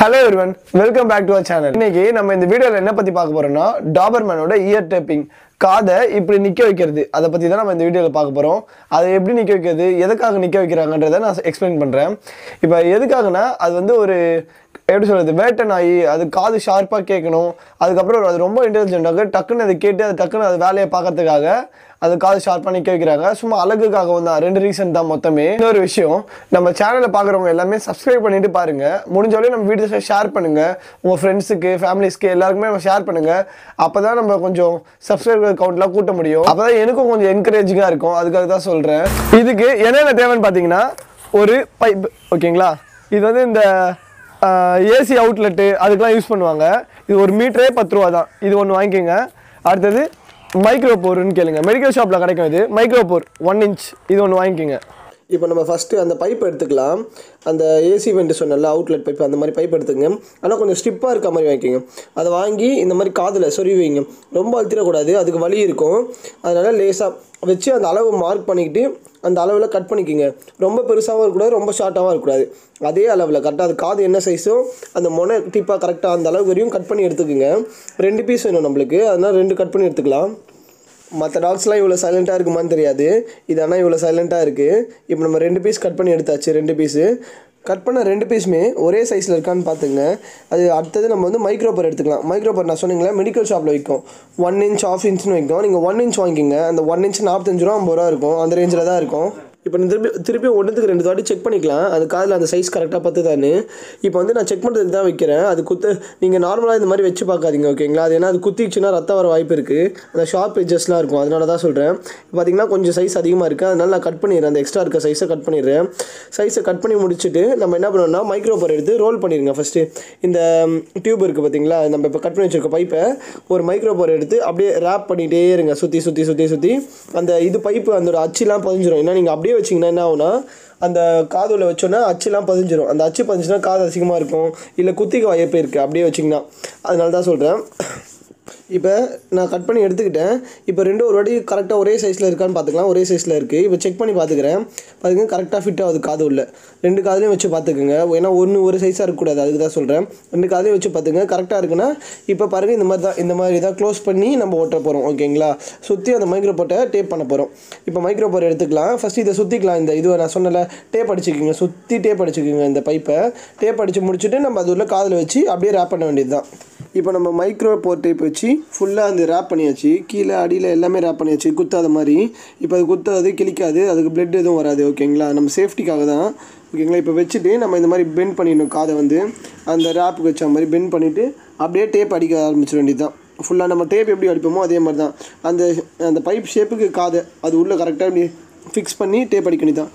hello everyone welcome back to our channel இன்னைக்கு நம்ம இந்த வீடியோவில் என்ன பற்றி பார்க்க போறோம்னா டாபர்மேனோட இயர் டேப்பிங் காதை இப்படி நிற்க வைக்கிறது அதை பற்றி தான் நம்ம இந்த வீடியோவில் பார்க்க போகிறோம் அதை எப்படி நிற்க வைக்கிறது எதுக்காக நிற்க வைக்கிறாங்கன்றதை நான் எக்ஸ்பிளைன் பண்ணுறேன் இப்போ எதுக்காகனா அது வந்து ஒரு எப்படி சொல்கிறது வேட்டை நாய் அது காது ஷார்ப்பாக கேட்கணும் அதுக்கப்புறம் அது ரொம்ப இன்டெலிஜென்ட்டாக டக்குன்னு அதை கேட்டு அது டக்குன்னு அது வேலையை பார்க்கறதுக்காக அது காது ஷார்ப்பாக நிற்க வைக்கிறாங்க சும்மா அழகுக்காகவும் தான் ரெண்டு ரீசன் தான் மொத்தமே இன்னொரு விஷயம் நம்ம சேனலை பார்க்குறவங்க எல்லாமே சப்ஸ்கிரைப் பண்ணிட்டு பாருங்க முடிஞ்ச வரையும் நம்ம வீடியோஸை ஷேர் பண்ணுங்க உங்கள் ஃப்ரெண்ட்ஸுக்கு ஃபேமிலிஸ்க்கு எல்லாருக்குமே நம்ம ஷேர் பண்ணுங்க அப்போ தான் நம்ம கொஞ்சம் சப்ஸ்கிரைபர் கவுண்ட்லாம் கூட்ட முடியும் அப்போ தான் எனக்கும் கொஞ்சம் என்கரேஜிங்காக இருக்கும் அதுக்காக தான் சொல்கிறேன் இதுக்கு என்னென்ன தேவைன்னு பார்த்தீங்கன்னா ஒரு பைப் ஓகேங்களா இது வந்து இந்த ஏசி அவுட்லெட்டு அதுக்கெலாம் யூஸ் பண்ணுவாங்க இது ஒரு மீட்டரே பத்து ரூபா தான் இது ஒன்று வாங்கிக்கோங்க அடுத்தது மைக்ரோ போர்னு கேளுங்க மெடிக்கல் ஷாப்பில் கிடைக்கும் இது மைக்ரோ போர் ஒன் இன்ச் இது ஒன்று வாங்கிக்கோங்க இப்போ நம்ம ஃபஸ்ட்டு அந்த பைப் எடுத்துக்கலாம் அந்த ஏசி வெண்ட் சொன்னல அவுட்லெட் பைப் அந்த மாதிரி பைப் எடுத்துக்கங்க ஆனால் கொஞ்சம் ஸ்டிப்பாக இருக்க மாதிரி வாங்கிக்கோங்க அதை வாங்கி இந்த மாதிரி காதில் சொருவி வைங்க ரொம்ப அழுத்திடக்கூடாது அதுக்கு வலி இருக்கும் அதனால் லேசாக வச்சு அந்த அளவு மார்க் பண்ணிக்கிட்டு அந்த அளவில் கட் பண்ணிக்கோங்க ரொம்ப பெருசாகவும் இருக்கக்கூடாது ரொம்ப ஷார்ட்டாகவும் இருக்கக்கூடாது அதே அளவில் கரெக்டாக அது காது என்ன சைஸோ அந்த மொனை டிப்பாக கரெக்டாக அந்த அளவு வரையும் கட் பண்ணி எடுத்துக்கோங்க ரெண்டு பீஸ் வேணும் நம்மளுக்கு அதனால் ரெண்டு கட் பண்ணி எடுத்துக்கலாம் மற்ற டாக்ஸ்லாம் இவ்வளோ சைலண்ட்டாக இருக்குமான்னு தெரியாது இது ஆனால் இவ்வளோ சைலண்ட்டாக இருக்குது இப்போ நம்ம ரெண்டு பீஸ் கட் பண்ணி எடுத்தாச்சு ரெண்டு பீஸு கட் பண்ண ரெண்டு பீஸுமே ஒரே சைஸில் இருக்கான்னு பார்த்துங்க அது அடுத்தது நம்ம வந்து மைக்ரோ பர் எடுத்துக்கலாம் மைக்ரோ பர் நான் சொன்னீங்களா மெடிக்கல் ஷாப்பில் விற்கும் ஒன் இன்ச் ஆஃப் இன்ச்னு விற்கும் நீங்கள் ஒன் இன்ச் வாங்கிக்கோங்க அந்த ஒன் இன்ச் நாற்பத்தஞ்சு ரூபா ஐம்பது ரூபா இருக்கும் அந்த ரேஞ்சில் தான் இருக்கும் இப்போ நீ திருப்பி திருப்பி ஒன்றுத்துக்கு ரெண்டு வாட்டி செக் பண்ணிக்கலாம் அது காதில் அந்த சைஸ் கரெக்டாக பத்துதான்னு இப்போ வந்து நான் செக் பண்ணுறதுக்கு தான் வைக்கிறேன் அது குத்து நீங்கள் நார்மலாக இந்த மாதிரி வச்சு பார்க்காதீங்க ஓகேங்களா அது ஏன்னா அது குத்திச்சுன்னா ரத்தம் வர வாய்ப்பு இருக்குது அந்த ஷார்ப் எட்ஜஸ்லாம் இருக்கும் அதனால தான் சொல்கிறேன் பார்த்தீங்கன்னா கொஞ்சம் சைஸ் அதிகமாக இருக்குது அதனால நான் கட் பண்ணிடுறேன் அந்த எக்ஸ்ட்ரா இருக்க சைஸை கட் பண்ணிடுறேன் சைஸை கட் பண்ணி முடிச்சுட்டு நம்ம என்ன பண்ணோம்னா மைக்ரோ பர் எடுத்து ரோல் பண்ணிடுங்க ஃபஸ்ட்டு இந்த டியூப் இருக்குது பார்த்தீங்களா நம்ம இப்போ கட் பண்ணி வச்சிருக்க பைப்பை ஒரு மைக்ரோ பர் எடுத்து அப்படியே ரேப் பண்ணிகிட்டே இருங்க சுற்றி சுற்றி சுற்றி சுற்றி அந்த இது பைப்பு அந்த அச்சுலாம் பதிஞ்சிரும் ஏன்னா நீங்கள் அப்படியே வச்சிங்கன்னா என்ன ஆகும்னா அந்த காதுல வச்சோன்னா அச்சுலாம் பதிஞ்சிரும் அந்த அச்சு பதிஞ்சுன்னா காது அசிங்கமாக இருக்கும் இல்லை குத்திக்க வாய்ப்பு இருக்குது அப்படியே வச்சிங்கன்னா அதனால தான் சொல்கிறேன் இப்போ நான் கட் பண்ணி எடுத்துக்கிட்டேன் இப்போ ரெண்டும் ஒரு வாட்டி கரெக்டாக ஒரே சைஸில் இருக்கான்னு பார்த்துக்கலாம் ஒரே சைஸில் இருக்குது இப்போ செக் பண்ணி பார்த்துக்கிறேன் பாருங்க கரெக்டாக ஃபிட் ஆகுது காது உள்ள ரெண்டு காதுலையும் வச்சு பார்த்துக்குங்க ஏன்னா ஒன்று ஒரு சைஸாக இருக்கக்கூடாது அதுக்கு தான் சொல்கிறேன் ரெண்டு காதுலையும் வச்சு பார்த்துங்க கரெக்டாக இருக்குன்னா இப்போ பாருங்கள் இந்த மாதிரி தான் இந்த மாதிரி தான் க்ளோஸ் பண்ணி நம்ம ஓட்ட போகிறோம் ஓகேங்களா சுற்றி அந்த மைக்ரோ போட்டை டேப் பண்ண போகிறோம் இப்போ மைக்ரோ போர் எடுத்துக்கலாம் ஃபஸ்ட்டு இதை சுற்றிக்கலாம் இந்த இது நான் சொன்னல டேப் அடிச்சுக்கிங்க சுற்றி டேப் அடிச்சுக்கிங்க இந்த பைப்பை டேப் அடித்து முடிச்சுட்டு நம்ம அது உள்ள காதில் வச்சு அப்படியே ரேப் பண்ண வேண்டியது தான் இப்போ நம்ம மைக்ரோ போர் டேப் வச்சு ஃபுல்லாக அந்த ரேப் பண்ணியாச்சு கீழே அடியில் எல்லாமே ரேப் பண்ணியாச்சு குத்தாத மாதிரி இப்போ அது குத்தாது கிளிக்காது அதுக்கு பிளட் எதுவும் வராது ஓகேங்களா நம்ம சேஃப்டிக்காக தான் ஓகேங்களா இப்போ வச்சுட்டு நம்ம இந்த மாதிரி பெண்ட் பண்ணிடணும் காதை வந்து அந்த ரேப்புக்கு வச்ச மாதிரி பெண்ட் பண்ணிவிட்டு அப்படியே டேப் அடிக்க ஆரம்பிச்சிட வேண்டியது தான் ஃபுல்லாக நம்ம டேப் எப்படி அடிப்போமோ அதே மாதிரி தான் அந்த அந்த பைப் ஷேப்புக்கு காதை அது உள்ளே கரெக்டாக இப்படி ஃபிக்ஸ் பண்ணி டேப் அடிக்க வேண்டியது தான்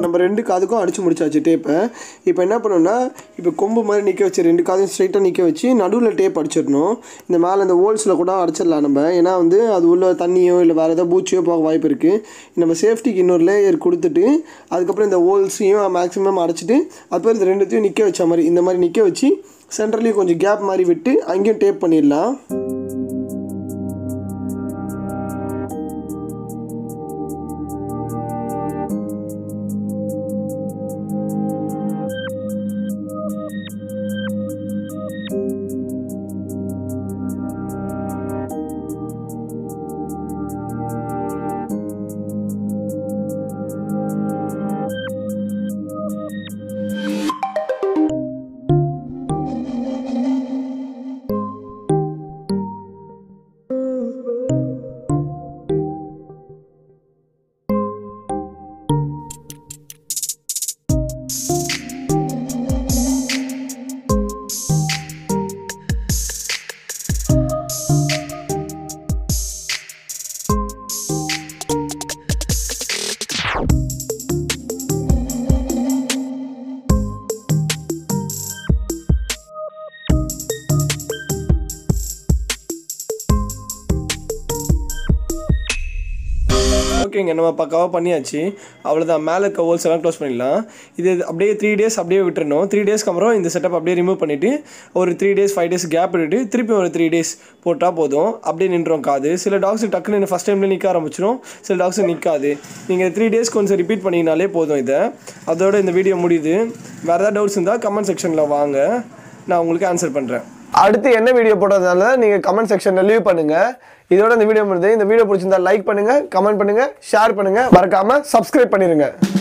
நம்ம ரெண்டு காதுக்கும் அடிச்சு முடிச்சாச்சு டேப்பை இப்போ என்ன பண்ணணும்னா இப்போ கொம்பு மாதிரி நிற்க வச்சு ரெண்டு காதையும் ஸ்ட்ரைட்டாக நிற்க வச்சு நடுவில் டேப் அடிச்சிடணும் இந்த மேலே இந்த ஹோல்ஸில் கூட அடிச்சிடலாம் நம்ம ஏன்னா வந்து அது உள்ள தண்ணியோ இல்லை வேறு ஏதாவது பூச்சியோ போக வாய்ப்பு இருக்குது நம்ம சேஃப்டிக்கு இன்னொரு லேயர் கொடுத்துட்டு அதுக்கப்புறம் இந்த ஹோல்ஸையும் மேக்ஸிமம் அடைச்சிட்டு அதுக்கப்புறம் இந்த ரெண்டுத்தையும் நிற்க வச்ச மாதிரி இந்த மாதிரி நிற்க வச்சு சென்டர்லேயும் கொஞ்சம் கேப் மாதிரி விட்டு அங்கேயும் டேப் பண்ணிடலாம் ஓகேங்க நம்ம பக்காவாக பண்ணியாச்சு அவ்வளோதான் மேலே இருக்க ஹோல்ஸ் எல்லாம் க்ளோஸ் பண்ணிடலாம் இது அப்படியே த்ரீ டேஸ் அப்படியே விட்டுறணும் த்ரீ டேஸ்க்கு அப்புறம் இந்த செட்டப் அப்படியே ரிமூவ் பண்ணிவிட்டு ஒரு three days five days gap விட்டுட்டு திருப்பி ஒரு த்ரீ டேஸ் போட்டால் போதும் அப்படியே நின்றோம் காது சில டாக்ஸ் டக்குன்னு ஃபஸ்ட் டைமில் நிற்க ஆரம்பிச்சிடும் சில டாக்ஸ் நிற்காது நீங்கள் த்ரீ டேஸ் கொஞ்சம் ரிப்பீட் பண்ணிங்கனாலே போதும் இதை அதோட இந்த வீடியோ முடியுது வேறு ஏதாவது டவுட்ஸ் இருந்தால் கமெண்ட் செக்ஷனில் வாங்க நான் உங்களுக்கு ஆன்சர் பண்ணுறேன் அடுத்து என்ன வீடியோ போடுறதுனால நீங்கள் கமெண்ட் செக்ஷனில் லீவ் பண்ணுங்கள் இதோட இந்த வீடியோ முடியுது இந்த வீடியோ பிடிச்சிருந்தா லைக் பண்ணுங்கள் கமெண்ட் பண்ணுங்கள் ஷேர் பண்ணுங்கள் மறக்காமல் சப்ஸ்கிரைப் பண்ணிடுங்க